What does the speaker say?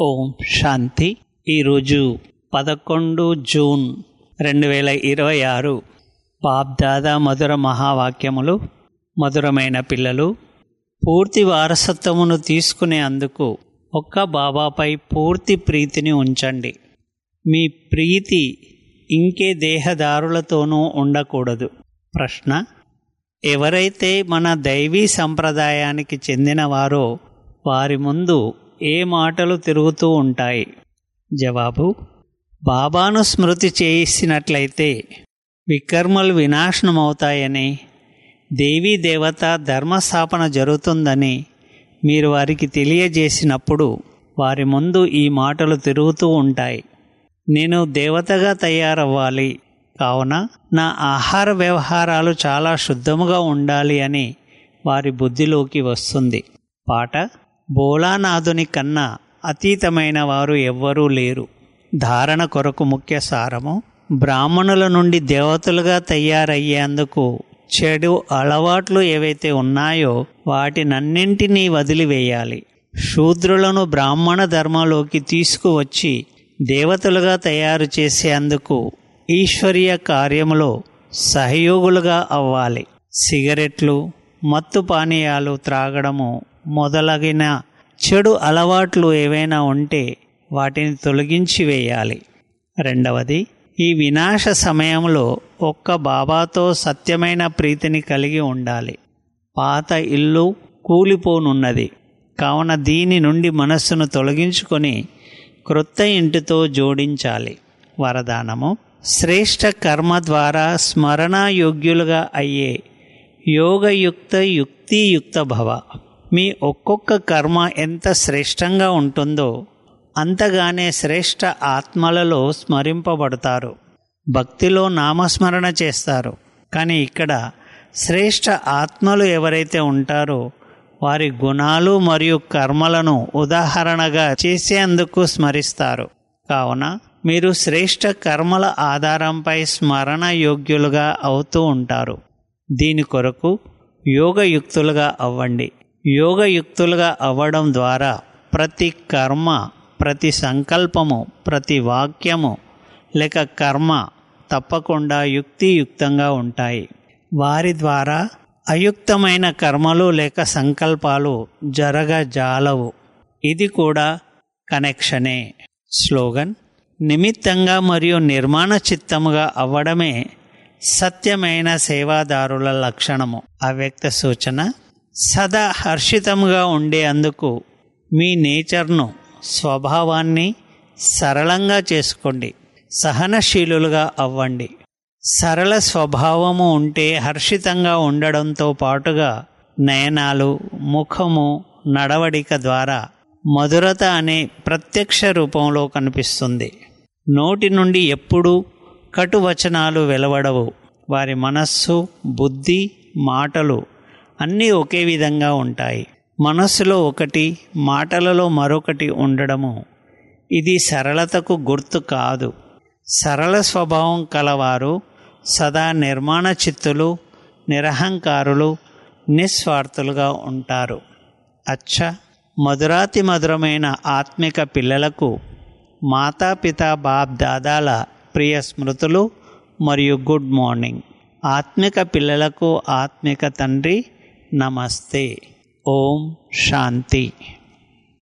ఓం శాంతి ఈరోజు పదకొండు జూన్ రెండు వేల ఇరవై ఆరు బాబ్దాదా మధుర మహావాక్యములు మధురమైన పిల్లలు పూర్తి వారసత్వమును తీసుకునే అందుకు ఒక్క బాబాపై పూర్తి ప్రీతిని ఉంచండి మీ ప్రీతి ఇంకే దేహదారులతోనూ ఉండకూడదు ప్రశ్న ఎవరైతే మన దైవీ సంప్రదాయానికి చెందినవారో వారి ముందు ఏ మాటలు తిరుగుతూ ఉంటాయి జవాబు బాబాను స్మృతి చేసినట్లయితే వికర్మలు వినాశనమవుతాయని దేవీ దేవత ధర్మస్థాపన జరుగుతుందని మీరు వారికి తెలియజేసినప్పుడు వారి ముందు ఈ మాటలు తిరుగుతూ ఉంటాయి నేను దేవతగా తయారవ్వాలి కావున నా ఆహార వ్యవహారాలు చాలా శుద్ధముగా ఉండాలి అని వారి బుద్ధిలోకి వస్తుంది పాట బోలానాథుని కన్నా అతీతమైన వారు ఎవ్వరూ లేరు ధారణ కొరకు ముఖ్య సారము బ్రాహ్మణుల నుండి దేవతలుగా తయారయ్యేందుకు చెడు అలవాట్లు ఏవైతే ఉన్నాయో వాటినన్నింటినీ వదిలివేయాలి శూద్రులను బ్రాహ్మణ ధర్మంలోకి తీసుకువచ్చి దేవతలుగా తయారు చేసేందుకు ఈశ్వరీయ కార్యములో సహయోగులుగా అవ్వాలి సిగరెట్లు మత్తు పానీయాలు త్రాగడము మొదలగిన చెడు అలవాట్లు ఏవైనా ఉంటే వాటిని తొలగించి వేయాలి రెండవది ఈ వినాశ సమయంలో ఒక్క బాబాతో సత్యమైన ప్రీతిని కలిగి ఉండాలి పాత ఇల్లు కూలిపోనున్నది కావున దీని నుండి మనస్సును తొలగించుకొని క్రొత్త ఇంటితో జోడించాలి వరదానము శ్రేష్ట కర్మ ద్వారా స్మరణాయోగ్యులుగా అయ్యే యోగయుక్త యుక్తియుక్త భవ మీ ఒక్కొక్క కర్మ ఎంత శ్రేష్టంగా ఉంటుందో అంతగానే శ్రేష్ట ఆత్మలలో స్మరింపబడతారు భక్తిలో నామస్మరణ చేస్తారు కానీ ఇక్కడ శ్రేష్ట ఆత్మలు ఎవరైతే ఉంటారో వారి గుణాలు మరియు కర్మలను ఉదాహరణగా చేసేందుకు స్మరిస్తారు కావున మీరు శ్రేష్ట కర్మల ఆధారంపై స్మరణ యోగ్యులుగా అవుతూ ఉంటారు దీని కొరకు యోగయుక్తులుగా అవ్వండి యోగయుక్తులుగా అవ్వడం ద్వారా ప్రతి కర్మ ప్రతి సంకల్పము ప్రతి వాక్యము లేక కర్మ తప్పకుండా యుక్తియుక్తంగా ఉంటాయి వారి ద్వారా అయుక్తమైన కర్మలు లేక సంకల్పాలు జరగజాలవు ఇది కూడా కనెక్షనే స్లోగన్ నిమిత్తంగా మరియు నిర్మాణ చిత్తముగా అవ్వడమే సత్యమైన సేవాదారుల లక్షణము అవ్యక్త సూచన సదా హర్షితముగా ఉండే అందుకు మీ నేచర్ను స్వభావాన్ని సరళంగా చేసుకోండి సహనశీలులుగా అవ్వండి సరళ స్వభావము ఉంటే హర్షితంగా ఉండడంతో పాటుగా నయనాలు ముఖము నడవడిక ద్వారా మధురత అనే ప్రత్యక్ష రూపంలో కనిపిస్తుంది నోటి నుండి ఎప్పుడూ కటువచనాలు వెలువడవు వారి మనస్సు బుద్ధి మాటలు అన్నీ ఒకే విధంగా ఉంటాయి మనస్సులో ఒకటి మాటలలో మరొకటి ఉండడము ఇది సరళతకు గుర్తు కాదు సరళ స్వభావం కలవారు సదా నిర్మాణ చిత్తులు నిరహంకారులు నిస్వార్థులుగా ఉంటారు అచ్చ మధురాతి మధురమైన ఆత్మిక పిల్లలకు మాతాపిత బాప్ దాదాల ప్రియ స్మృతులు మరియు గుడ్ మార్నింగ్ ఆత్మిక పిల్లలకు ఆత్మిక తండ్రి నమస్తే ఓం శాంతి